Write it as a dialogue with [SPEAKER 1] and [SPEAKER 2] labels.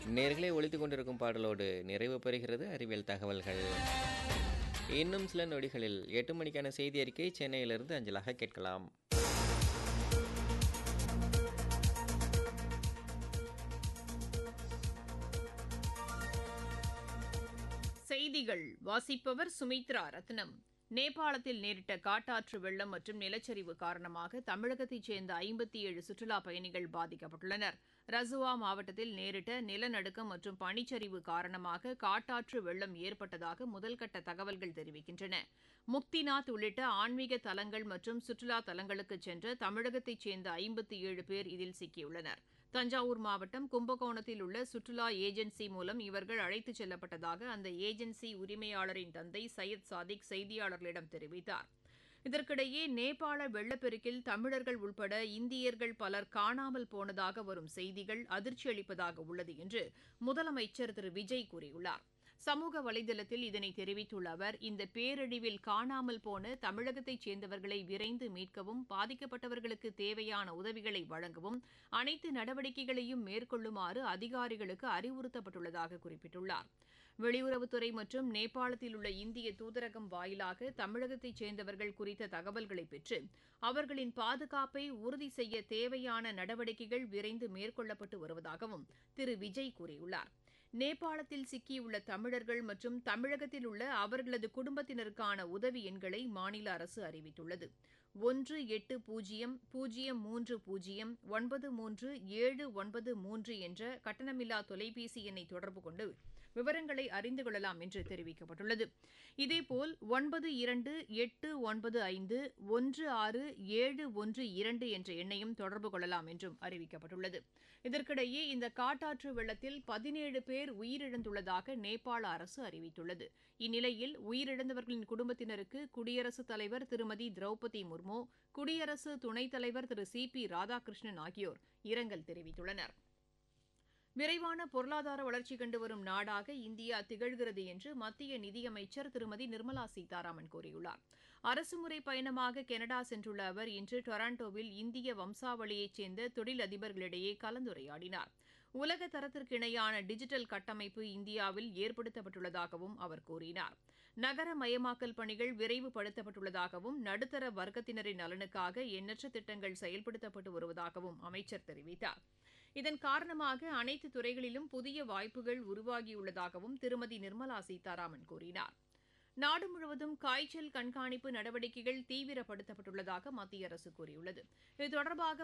[SPEAKER 1] நேர்களே ஒழித்து கொண்டிருக்கும் பாடலோடு நிறைவு பெறுகிறது அறிவியல் தகவல்கள் இன்னும் சில நொடிகளில் எட்டு மணிக்கான செய்தி அறிக்கை சென்னையிலிருந்து அஞ்சலாக கேட்கலாம்
[SPEAKER 2] செய்திகள் வாசிப்பவர் சுமித்ரா ரத்னம் நேபாளத்தில் நேரிட்ட காட்டாற்று வெள்ளம் மற்றும் நிலச்சரிவு காரணமாக தமிழகத்தைச் சேர்ந்த ஐம்பத்தி ஏழு சுற்றுலா பயணிகள் பாதிக்கப்பட்டுள்ளனர் ரசுவா மாவட்டத்தில் நேரிட்ட நிலநடுக்கம் மற்றும் பனிச்சரிவு காரணமாக காட்டாற்று வெள்ளம் ஏற்பட்டதாக முதல்கட்ட தகவல்கள் தெரிவிக்கின்றன முக்திநாத் உள்ளிட்ட ஆன்மீக தலங்கள் மற்றும் சுற்றுலா தலங்களுக்கு சென்ற தமிழகத்தைச் சேர்ந்த ஐம்பத்தி ஏழு பேர் இதில் சிக்கியுள்ளனர் தஞ்சாவூர் மாவட்டம் கும்பகோணத்தில் உள்ள சுற்றுலா ஏஜென்சி மூலம் இவர்கள் அழைத்துச் செல்லப்பட்டதாக அந்த ஏஜென்சி உரிமையாளரின் தந்தை சையத் சாதிக் செய்தியாளர்களிடம் தெரிவித்தார் இதற்கிடையே நேபாள வெள்ளப்பெருக்கில் தமிழர்கள் உட்பட இந்தியர்கள் பலர் காணாமல் போனதாக வரும் செய்திகள் அதிர்ச்சி அளிப்பதாக உள்ளது என்று முதலமைச்சர் திரு விஜய் கூறியுள்ளார் சமூக வலைதளத்தில் இதனை தெரிவித்துள்ள அவர் இந்த பேரழிவில் காணாமல் போன தமிழகத்தைச் சேர்ந்தவர்களை விரைந்து மீட்கவும் பாதிக்கப்பட்டவர்களுக்கு தேவையான உதவிகளை வழங்கவும் அனைத்து நடவடிக்கைகளையும் மேற்கொள்ளுமாறு அதிகாரிகளுக்கு அறிவுறுத்தப்பட்டுள்ளதாக குறிப்பிட்டுள்ளார் வெளியுறவுத்துறை மற்றும் நேபாளத்தில் உள்ள இந்திய தூதரகம் வாயிலாக தமிழகத்தைச் சேர்ந்தவர்கள் குறித்த தகவல்களை பெற்று அவர்களின் பாதுகாப்பை உறுதி செய்ய தேவையான நடவடிக்கைகள் விரைந்து மேற்கொள்ளப்பட்டு வருவதாகவும் திரு விஜய் கூறியுள்ளார் நேபாளத்தில் சிக்கியுள்ள தமிழர்கள் மற்றும் தமிழகத்தில் உள்ள அவர்களது குடும்பத்தினருக்கான உதவி எண்களை மாநில அரசு அறிவித்துள்ளது ஒன்று எட்டு பூஜ்ஜியம் பூஜ்ஜியம் மூன்று பூஜ்ஜியம் ஒன்பது மூன்று ஏழு ஒன்பது மூன்று என்ற கட்டணமில்லா தொலைபேசி எண்ணை தொடர்பு கொண்டு விவரங்களை அறிந்து கொள்ளலாம் என்று தெரிவிக்கப்பட்டுள்ளது இதேபோல் ஒன்பது இரண்டு எட்டு ஒன்பது ஐந்து ஒன்று ஆறு ஏழு ஒன்று இரண்டு என்ற எண்ணையும் தொடர்பு கொள்ளலாம் என்றும் அறிவிக்கப்பட்டுள்ளது இதற்கிடையே இந்த காட்டாற்று வெள்ளத்தில் பதினேழு பேர் உயிரிழந்துள்ளதாக நேபாள அரசு அறிவித்துள்ளது இந்நிலையில் உயிரிழந்தவர்களின் குடும்பத்தினருக்கு குடியரசுத் தலைவர் திருமதி திரௌபதி முர்மு குடியரசு துணைத் தலைவர் திரு சி பி ராதாகிருஷ்ணன் ஆகியோர் இரங்கல் தெரிவித்துள்ளனா் விரைவான பொருளாதார வளர்ச்சி கண்டு வரும் நாடாக இந்தியா திகழ்கிறது என்று மத்திய நிதியமைச்சர் திருமதி நிர்மலா சீதாராமன் கூறியுள்ளார் அரசுமுறை பயணமாக கனடா சென்றுள்ள அவர் இன்று டொராண்டோவில் இந்திய வம்சாவளியைச் சேர்ந்த தொழிலதிபர்களிடையே கலந்துரையாடினார் உலக தரத்திற்கு இணையான டிஜிட்டல் கட்டமைப்பு இந்தியாவில் ஏற்படுத்தப்பட்டுள்ளதாகவும் அவர் கூறினார் நகரமயமாக்கல் பணிகள் விரைவுபடுத்தப்பட்டுள்ளதாகவும் நடுத்தர வர்க்கத்தினரின் நலனுக்காக எண்ணற்ற திட்டங்கள் செயல்படுத்தப்பட்டு வருவதாகவும் அமைச்சர் தெரிவித்தார் இதன் காரணமாக அனைத்து துறைகளிலும் புதிய வாய்ப்புகள் உருவாகியுள்ளதாகவும் திருமதி நிர்மலா சீதாராமன் கூறினார் நாடு முழுவதும் காய்ச்சல் கண்காணிப்பு நடவடிக்கைகள் தீவிரப்படுத்தப்பட்டுள்ளதாக மத்திய அரசு கூறியுள்ளது இது தொடர்பாக